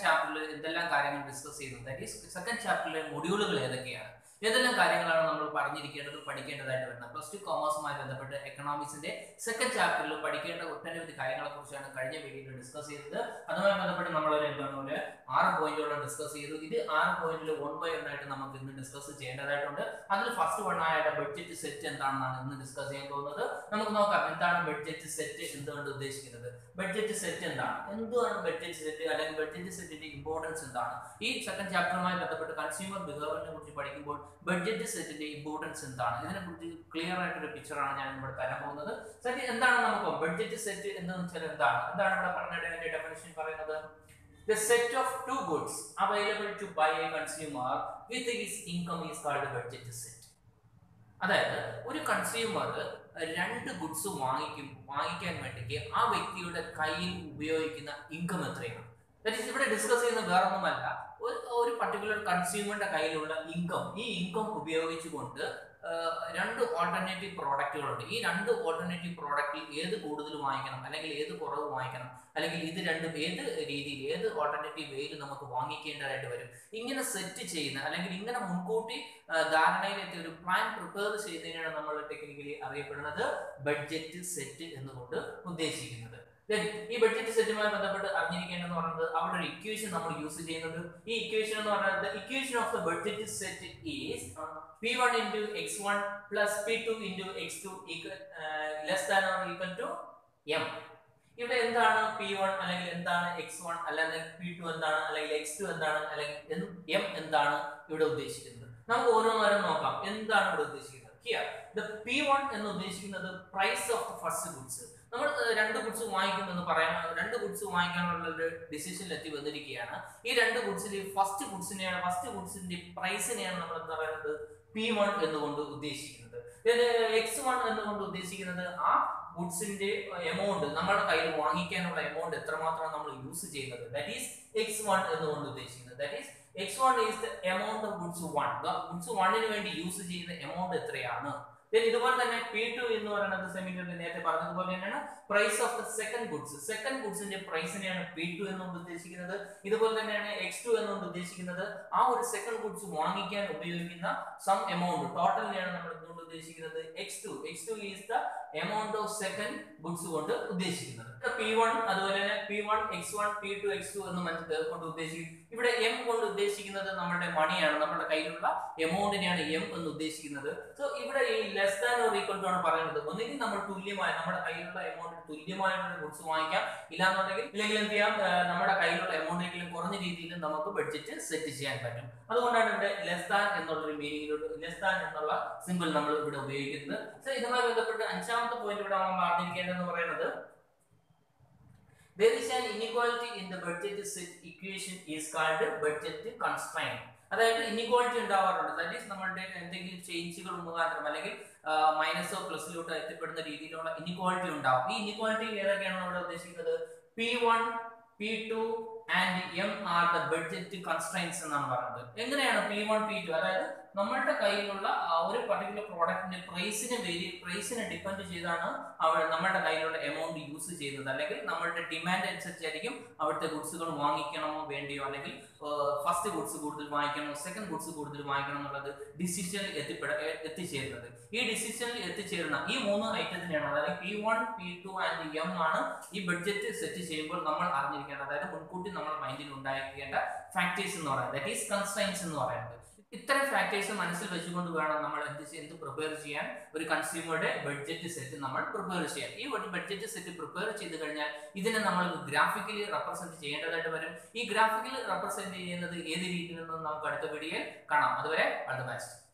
ചാപ്റ്ററിൽ എന്തെല്ലാം കാര്യങ്ങൾ ഡിസ്കസ് ചെയ്യുന്നു ദാറ്റ് ഈസ് സെക്കൻഡ് ചാപ്റ്ററിലെ മൊഡ്യൂളുകൾ ഏതൊക്കെയാണ് ഏതെല്ലാം കാര്യങ്ങളാണ് നമ്മൾ പറഞ്ഞിരിക്കേണ്ടത് പഠിക്കേണ്ടതായിട്ട് വരുന്നത് പ്ലസ് ടു കോമേഴ്സുമായി ബന്ധപ്പെട്ട് എക്കണോമിക്സിന്റെ സെക്കൻഡ് ചാപ്റ്ററിൽ പഠിക്കേണ്ട ഒട്ടനവധി കാര്യങ്ങളെ കുറിച്ചാണ് കഴിഞ്ഞ വീഡിയോയിൽ ഡിസ്കസ് ചെയ്തത് അതുമായി ബന്ധപ്പെട്ട് നമ്മൾ ഒരു എന്താണ് ഒരു ആറ് പോയിന്റുകളും ഡിസ്കസ് ചെയ്തു ഇത് ആറ് പോയിന്റിൽ വൺ ബൈ വൺ ആയിട്ട് നമുക്ക് ഇന്ന് ഡിസ്കസ് ചെയ്യേണ്ടതായിട്ടുണ്ട് അതിൽ ഫസ്റ്റ് വൺ ആയ ബഡ്ജറ്റ് സെറ്റ് എന്താണെന്നാണ് ഇന്ന് ഡിസ്കസ് ചെയ്യാൻ പോകുന്നത് നമുക്ക് നോക്കാം എന്താണ് ബഡ്ജറ്റ് സെറ്റ് എന്തുകൊണ്ട് ഉദ്ദേശിക്കുന്നത് ബഡ്ജറ്റ് സെറ്റ് എന്താണ് എന്താണ് ബഡ്ജറ്റ് സെറ്റ് അല്ലെങ്കിൽ ബഡ്ജറ്റ് സെറ്റിന്റെ ഇമ്പോർട്ടൻസ് എന്താണ് ഈ സെക്കൻഡ് ചാപ്റ്ററുമായി ബന്ധപ്പെട്ട് കൺസ്യൂമർ ബിഹേവിയറിനെ കുറിച്ച് പഠിക്കുമ്പോൾ ബഡ്ജറ്റ് സെറ്റിന്റെ ഇമ്പോർട്ടൻസ് എന്താണ് ഇതിനെ കുറിച്ച് ക്ലിയർ ആയിട്ടൊരു പിക്ചറാണ് ഞാൻ ഇവിടെ തരാൻ പോകുന്നത് സെറ്റ് എന്താണ് നമുക്ക് ബഡ്ജറ്റ് സെറ്റ് എന്ന് വെച്ചാൽ എന്താണ് എന്താണ് ഇവിടെ പറഞ്ഞതിന്റെ ഡെഫിനേഷൻ പറയുന്നത് The set of two goods available to buy a consumer with his income is called budget set. അതായത് ഒരു കൺസ്യൂമർ രണ്ട് ഗുഡ്സ് വാങ്ങിക്കും വാങ്ങിക്കാൻ വേണ്ടിക്ക് ആ വ്യക്തിയുടെ കയ്യിൽ ഉപയോഗിക്കുന്ന ഇൻകം എത്രയാണ് That is ഇവിടെ ഡിസ്കസ് ചെയ്യുന്ന വേറൊന്നുമല്ല ഒരു ഒരു പർട്ടിക്കുലർ കൺസ്യൂമറിന്റെ കയ്യിലുള്ള ഇൻകം ഈ ഇൻകം ഉപയോഗിച്ചുകൊണ്ട് രണ്ട് ഓൾട്ടർനേറ്റീവ് പ്രോഡക്റ്റുകളുണ്ട് ഈ രണ്ട് ഓൾട്ടർനേറ്റീവ് പ്രോഡക്റ്റിൽ ഏത് കൂടുതൽ വാങ്ങിക്കണം അല്ലെങ്കിൽ ഏത് കുറവ് വാങ്ങിക്കണം അല്ലെങ്കിൽ ഇത് രണ്ടും ഏത് രീതിയിൽ ഏത് ഓൾട്ടർനേറ്റീവ് വേയിൽ നമുക്ക് വാങ്ങിക്കേണ്ടതായിട്ട് വരും ഇങ്ങനെ സെറ്റ് ചെയ്യുന്ന അല്ലെങ്കിൽ ഇങ്ങനെ മുൻകൂട്ടി ധാരണയിലെത്തി ഒരു പ്ലാൻ പ്രിപ്പയർ ചെയ്യുന്നതിനാണ് നമ്മൾ ടെക്നിക്കലി അറിയപ്പെടുന്നത് ബഡ്ജറ്റ് സെറ്റ് എന്നുകൊണ്ട് ഉദ്ദേശിക്കുന്നത് ഈ ബഡ്ജറ്റ് സെറ്റുമായി ബന്ധപ്പെട്ട് അറിഞ്ഞിരിക്കേണ്ടതെന്ന് പറയുന്നത് അവിടെ ഒരു ഇക്വേഷൻ നമ്മൾ യൂസ് ചെയ്യുന്നുണ്ട് ഈ ഇക്വേഷൻ എന്ന് പറയുന്നത് equation of the budget set is P one into X one plus P two into X two less than or equal to M ഇവിടെ എന്താണ് പി വൺ അല്ലെങ്കിൽ എന്താണ് എക്സ് വൺ അല്ലെങ്കിൽ പി ടു എന്താണ് അല്ലെങ്കിൽ എക്സ് ടു എന്താണ് അല്ലെങ്കിൽ M എന്താണ് ഇവിടെ ഉദ്ദേശിക്കുന്നത് നമുക്ക് ഓരോന്നോരം നോക്കാം എന്താണ് ഇവിടെ ഉദ്ദേശിക്കുന്നത് ഹിയർ ദ പി വൺ എന്ന് ഉദ്ദേശിക്കുന്നത് price of the first goods നമ്മൾ രണ്ട് ഗുഡ്സ് വാങ്ങിക്കുമെന്ന് പറയാൻ രണ്ട് ഗുഡ്സ് വാങ്ങിക്കാനുള്ള ഒരു ഡിസിഷനിൽ എത്തി വന്നിരിക്കുകയാണ് ഈ രണ്ട് ഗുഡ്സിൽ ഫസ്റ്റ് ഗുഡ്സിനെയാണ് ഫസ്റ്റ് ഗുഡ്സിന്റെ പ്രൈസിനെയാണ് നമ്മൾ എന്താ പറയുന്നത് പി വൺ എന്നുകൊണ്ട് ഉദ്ദേശിക്കുന്നത് എക്സ് വൺ എന്നുകൊണ്ട് ഉദ്ദേശിക്കുന്നത് ആ ഗുഡ്സിന്റെ എമൗണ്ട് നമ്മുടെ കയ്യിൽ വാങ്ങിക്കാനുള്ള എമൗണ്ട് എത്രമാത്രം നമ്മൾ യൂസ് ചെയ്യുന്നത് ദാറ്റ് ഈസ് എക്സ് വൺ എന്നുകൊണ്ട് ഉദ്ദേശിക്കുന്നത് that is X one is the amount of goods one goods വണ്ണിന് വേണ്ടി യൂസ് ചെയ്യുന്ന എമൗണ്ട് എത്രയാണ് ഇതുപോലെ തന്നെ പി ടു എന്ന് പറയുന്നത് സെമിറ്റർ നേരത്തെ പറഞ്ഞതുപോലെ തന്നെയാണ് price of the second goods second ഗുഡ്സിന്റെ പ്രൈസിനെയാണ് പി ടു എന്നുകൊണ്ട് ഉദ്ദേശിക്കുന്നത് ഇതുപോലെ തന്നെയാണ് എക്സ് ടു എന്നുകൊണ്ട് ഉദ്ദേശിക്കുന്നത് ആ ഒരു സെക്കൻഡ് ഗുഡ്സ് വാങ്ങിക്കാൻ ഉപയോഗിക്കുന്ന സം എമൗണ്ട് ടോട്ടലിനെയാണ് നമ്മൾ എന്തുകൊണ്ട് ഉദ്ദേശിക്കുന്നത് X two X two is the amount of second goods കൊണ്ട് ഉദ്ദേശിക്കുന്നത് പി വൺ അതുപോലെ തന്നെ P one X one P two X two എന്ന് കൊണ്ട് ഉദ്ദേശിക്കും ഇവിടെ എം കൊണ്ട് ഉദ്ദേശിക്കുന്നത് നമ്മുടെ മണിയാണ് നമ്മുടെ കയ്യിലുള്ള എമൗണ്ടിനെയാണ് എം എന്ന് ഉദ്ദേശിക്കുന്നത് സോ ഇവിടെ ഈ less than or equal to ആണ് പറയുന്നത് ഒന്നുകിൽ നമ്മൾ തുല്യമായ നമ്മുടെ കയ്യിലുള്ള എമൗണ്ട് തുല്യമായിട്ടുള്ള ഗുഡ്സ് വാങ്ങിക്കാം ഇല്ലാന്നുണ്ടെങ്കിൽ ഇല്ലെങ്കിൽ എന്ത് ചെയ്യാം നമ്മുടെ കയ്യിലുള്ള എമൗണ്ടെങ്കിലും കുറഞ്ഞ രീതിയിൽ നമുക്ക് ബഡ്ജറ്റ് സെറ്റ് ചെയ്യാൻ പറ്റും അതുകൊണ്ടാണ് ഇവിടെ ലെസ് ദാൻ എന്നുള്ള ഒരു മീനിങ്ങിലോട്ട് ലെസ് ദാൻ എന്നുള്ള സിമ്പിൾ നമ്മൾ ഇവിടെ ഉപയോഗിക്കുന്നത് സോ ഇതുമായി ബന്ധപ്പെട്ട് അഞ്ചാമത്തെ പോയിന്റ് ഇവിടെ നമ്മൾ അറിഞ്ഞിരിക്കേണ്ടതെന്ന് പറയുന്നത് There is an inequality in the budget set equation is called budget constraint. അതായത് ഇനിക്വാളിറ്റി ഉണ്ടാവാറുണ്ട് ദാറ്റ് ഈസ് നമ്മളുടെ എന്തെങ്കിലും ചേഞ്ചുകൾ മുഖാന്തരം അല്ലെങ്കിൽ മൈനസോ പ്ലസിലോട്ടോ എത്തിപ്പെടുന്ന രീതിയിലുള്ള ഇനിക്വാളിറ്റി ഉണ്ടാവും ഈ ഇനിക്വാളിറ്റി ഏതൊക്കെയാണ് നമ്മൾ ഉദ്ദേശിക്കുന്നത് P one P two and M are the budget constraints എന്നാണ് പറയുന്നത് എങ്ങനെയാണ് പി വൺ പി ടു അതായത് നമ്മളുടെ കയ്യിലുള്ള ഒരു പർട്ടിക്കുലർ പ്രോഡക്റ്റിന്റെ പ്രൈസിനെ വേരി പ്രൈസിനെ ഡിപ്പെൻഡ് ചെയ്താണ് അവർ നമ്മളുടെ കയ്യിലുള്ള എമൗണ്ട് യൂസ് ചെയ്യുന്നത് അല്ലെങ്കിൽ നമ്മളുടെ ഡിമാൻഡ് അനുസരിച്ചായിരിക്കും അവിടുത്തെ ഗുഡ്സുകൾ വാങ്ങിക്കണമോ വേണ്ടിയോ അല്ലെങ്കിൽ ഫസ്റ്റ് ഗുഡ്സ് കൂടുതൽ വാങ്ങിക്കണമോ സെക്കൻഡ് ഗുഡ്സ് കൂടുതൽ വാങ്ങിക്കണം എന്നുള്ളത് ഡിസിഷനിൽ എത്തിപ്പെട എത്തിച്ചേരുന്നത് ഈ ഡിസിഷനിൽ എത്തിച്ചേരുന്ന ഈ മൂന്ന് ഐറ്റത്തിനെയാണ് അതായത് P one P two and M ആണ് ഈ ബഡ്ജറ്റ് സെറ്റ് ചെയ്യുമ്പോൾ നമ്മൾ അറിഞ്ഞിരിക്കേണ്ടത് അതായത് മുൻകൂട്ടി നമ്മൾ മൈൻഡിൽ ഉണ്ടായിരിക്കേണ്ട ഫാക്ടേഴ്സ് എന്ന് പറയുന്നത് ദാറ്റ് ഈസ് കൺസ്ട്രൈൻസ് എന്ന് പറയുന്നത് ഇത്തരം ഫാക്ടേഴ്സ് മനസ്സിൽ വെച്ചുകൊണ്ട് വേണം നമ്മൾ എന്ത് എന്ത് പ്രിപ്പയർ ചെയ്യാൻ ഒരു കൺസ്യൂമറുടെ ബഡ്ജറ്റ് സെറ്റ് നമ്മൾ പ്രിപ്പയർ ചെയ്യാൻ ഈ ഒരു ബഡ്ജറ്റ് സെറ്റ് പ്രിപ്പയർ ചെയ്ത് കഴിഞ്ഞാൽ ഇതിനെ നമ്മൾ ഗ്രാഫിക്കലി റെപ്രസെന്റ് ചെയ്യേണ്ടതായിട്ട് വരും ഈ ഗ്രാഫിക്കലി റെപ്രസെന്റ് ചെയ്യുന്നത് ഏത് രീതിയിൽ നിന്നും നമുക്ക് അടുത്ത വീഡിയോയിൽ കാണാം അതുവരെ ഓൾ ദ ബെസ്റ്റ്